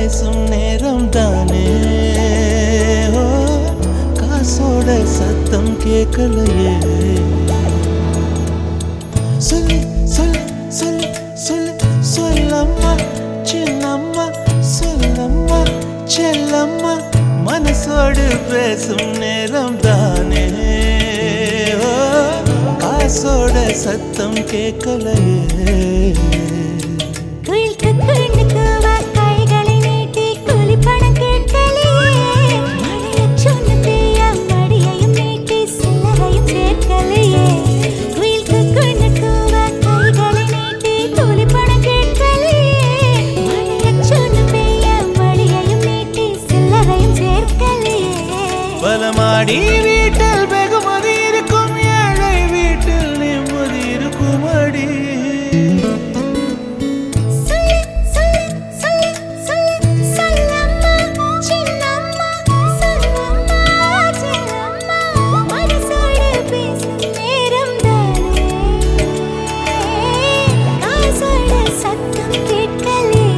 பேசும் நேரம் தானே ஓ, காசோட சத்தம் கேட்கலையே சொல்லு சொல்லு சொல்லு சொல்லு சொல்லம்மா சின்னம்மா சொல்லம்மா செல்லம்மா மனசோடு பேசும் நேரம் தானே ஓ, காசோட சத்தம் கேட்கலையே குயில் கண்ணுக்கு வா கைகளை நீட்டி குளிப்பணம் கேட்கலையே மழையச் சொன்ன தீய மடியையும் நீட்டி சில்லறையும் சேர்க்கலையே குயில் கண்ணுக்கு வா கைகளை நீட்டி குளிப்பணம் கேட்கலையே மழையச் சொன்ன தீய மடியையும் நீட்டி சில்லறையும் சேர்க்கலையே பலமாடி வீட்டில் வெகுமதி இருக்கும் ஏழை வீட்டில் நிம்மதி இருக்கும் அடி சொல்லு சொல்லு சொல்லு சொல்லு சொல்லம்மா சின்னம்மா சொல்லம்மா சின்னம்மா மனசோடு பேசும் நேரம் தானே காசோட சத்தம் கேட்கலையே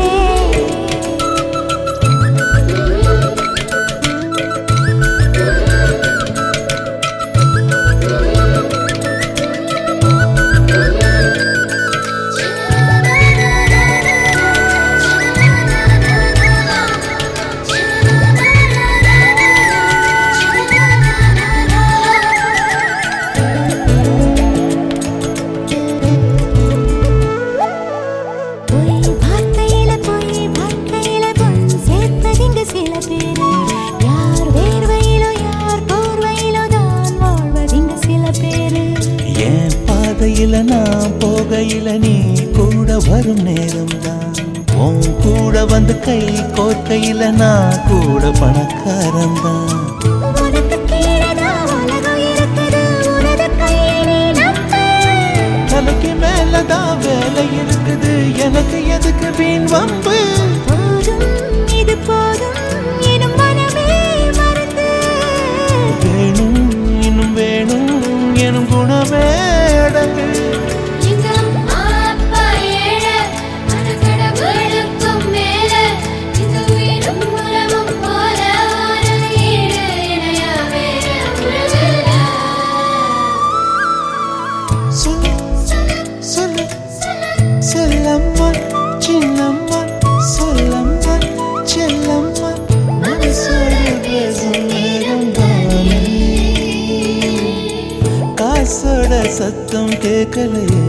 பொய் வார்த்தையில பொய் வார்த்தையில பொன் சேர்த்ததிங்க சில பேரு யார் வேர்வையிலோ யார் போர்வையிலோ தான் வாழ்வதிங்க சில பேரு என் பாதையில நான் போகையில நீ கூட வரும் நேரம் தான் உன் கூட வந்து கை கோர்க்கையில நான் கூட பணக்காரன் தான் உனக்கு கீழதான் உலகம் இருக்குது உனது கையை நீ நம்பு தலைக்கு மேலதான் வேலை இருக்குது எனக்கு எதுக்கு வீண் வம்பு போதும் இது போதும் எனும் மனமே மறந்து வேணும் இன்னும் வேணும் எனும் குணமே அடங்கு எங்க அம்மா அப்பா ஏழை அந்த கடவுளுக்கும் மேல இந்த உயிரும் உறவும் போல ஒரு ஈடு இணையா வேற உறவில்லை. சொல்லு சொல்லு சொல்லம்மா சின்னம்மா சொல்லம்மா செல்லம்மா மனசோடு பேசும் நேரம் தானே காசோட சத்தம் கேட்கலையே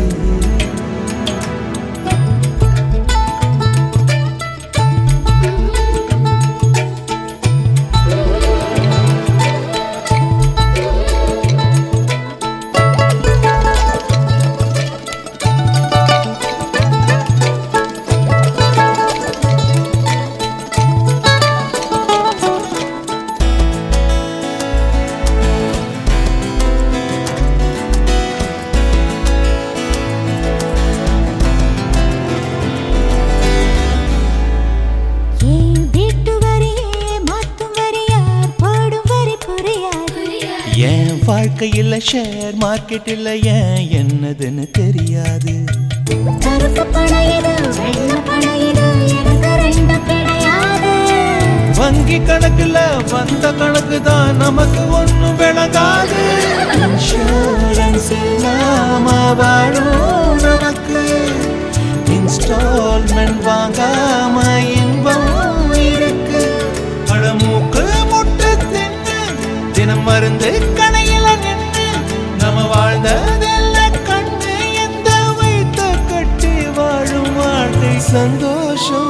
ஏன் வீட்டு வரியே மாத்தும் வரி யார் போடும் வரி புரியாது என் வாழ்க்கையில் ஷேர் மார்க்கெட்டில் ஏன் என்னதுன்னு தெரியாது கருப்பு பணம் இது வெள்ளை பணம் இது எனக்கு ரெண்டு கிடையாது வங்கி கணக்குல வந்த கணக்கு தான் நமக்கு ஒண்ணும் விளங்காது இன்சூரன்ஸ் இல்லாம வாழும் நமக்கு இன்ஸ்டால்மெண்ட் வாங்காம இன்பம் இருக்கு பழமூக்கு முட்டு தின்னு தினம் மருந்து கடையில நின்று நம்ம வாழ்ந்ததெல்லாம் கண்டு எந்த வைத்த கட்டி வாழும் வாழ்க்கை சந்தோஷம்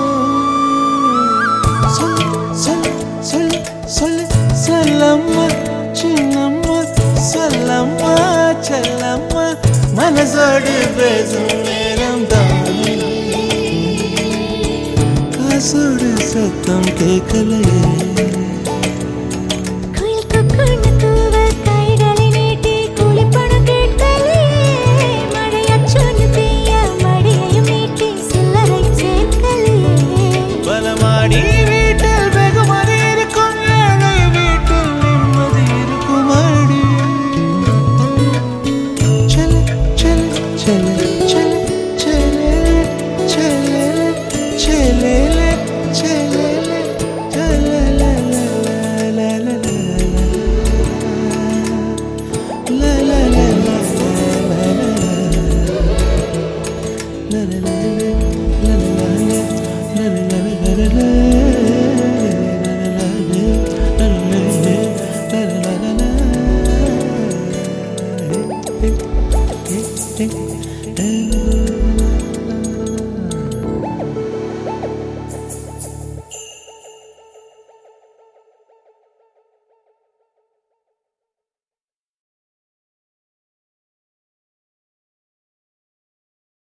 சொல்லு சொல்லு சொல்லு சொல்லு சொல்லம்மா சின்னம்மா சொல்லம்மா செல்லம்மா மனசோடு பேசும் நேரம் தானே காசோடு சத்தம் கேட்கலையே குயில் கொக்குன்னு கூவ கைகளை நீட்டி குளிப்பணம் கேட்கலையே மழையச்சொன்னு பெய்ய மடியையும் நீட்டி சில்லறையும் சேர்க்கலையே பலமாடி வீட்டில் வெகுமதி இருக்கும் ஏழை வீட்டில் நிம்மதி இருக்கும் அடி செல்ல செல்ல செல்ல செல்ல செல்ல செல்ல செல்ல லலலே